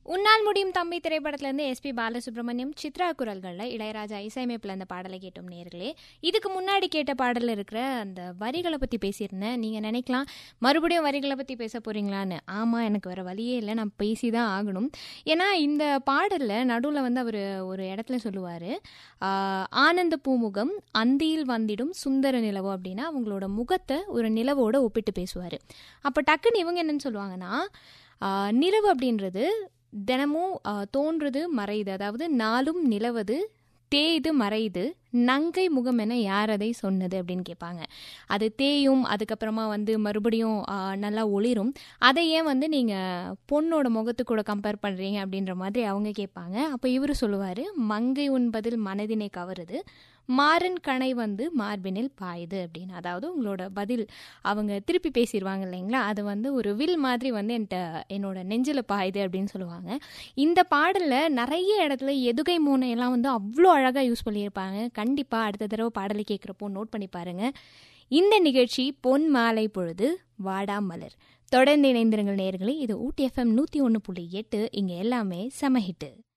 உன்னால் முடியும் தம்பி திரைப்படத்திலேருந்து எஸ்பி பாலசுப்ரமணியம் சித்ரா குரல்களில் இளையராஜா இசையமைப்பில் அந்த பாடலை கேட்டோம் நேர்களே இதுக்கு முன்னாடி கேட்ட பாடலில் இருக்கிற அந்த வரிகளை பற்றி பேசியிருந்தேன் நீங்கள் நினைக்கலாம் மறுபடியும் வரிகளை பற்றி பேச போகிறீங்களான்னு ஆமாம் எனக்கு வேறு வழியே இல்லை நான் பேசி தான் ஆகணும் ஏன்னா இந்த பாடலில் நடுவில் வந்து அவர் ஒரு இடத்துல சொல்லுவார் ஆனந்த பூமுகம் அந்தியில் வந்திடும் சுந்தர நிலவோ அப்படின்னா அவங்களோட முகத்தை ஒரு நிலவோட ஒப்பிட்டு பேசுவார் அப்போ டக்குன்னு இவங்க என்னன்னு சொல்லுவாங்கன்னா ஆஹ் நிலவு அப்படின்றது தினமும் ஆஹ் தோன்றுது மறையுது அதாவது நாளும் நிலவது தேய்து மறையுது நங்கை முகம் என யார் அதை சொன்னது அப்படின்னு கேட்பாங்க அது தேயும் அதுக்கப்புறமா வந்து மறுபடியும் ஆஹ், நல்லா ஒளிரும் அதை ஏன் வந்து நீங்கள் பொண்ணோட முகத்து கூட கம்பேர் பண்ணுறீங்க அப்படின்ற மாதிரி அவங்க கேட்பாங்க அப்போ இவர் சொல்லுவார் மங்கை உண்பதில் மனதினை கவருது மாறன் கணை வந்து மார்பினில் பாயுது அப்படின்னு அதாவது உங்களோட பதில் அவங்க திருப்பி பேசிடுவாங்க இல்லைங்களா அது வந்து ஒரு வில் மாதிரி வந்து என்கிட்ட என்னோட நெஞ்சில் பாயுது அப்படின்னு சொல்லுவாங்க இந்த பாடலில் நிறைய இடத்துல எதுகை மூனை எல்லாம் வந்து அவ்வளோ அழகாக யூஸ் பண்ணியிருப்பாங்க கண்டிப்பாக அடுத்த தடவை பாடலை கேட்குறப்போ நோட் பண்ணி பாருங்க இந்த நிகழ்ச்சி பொன் மாலை பொழுது வாடா மலர் தொடர்ந்து இணைந்திருங்கள் நேர்களே இது ஊட்டி எஃப்எம் நூற்றி ஒன்று புள்ளி எட்டு இங்கே எல்லாமே செம ஹிட்டு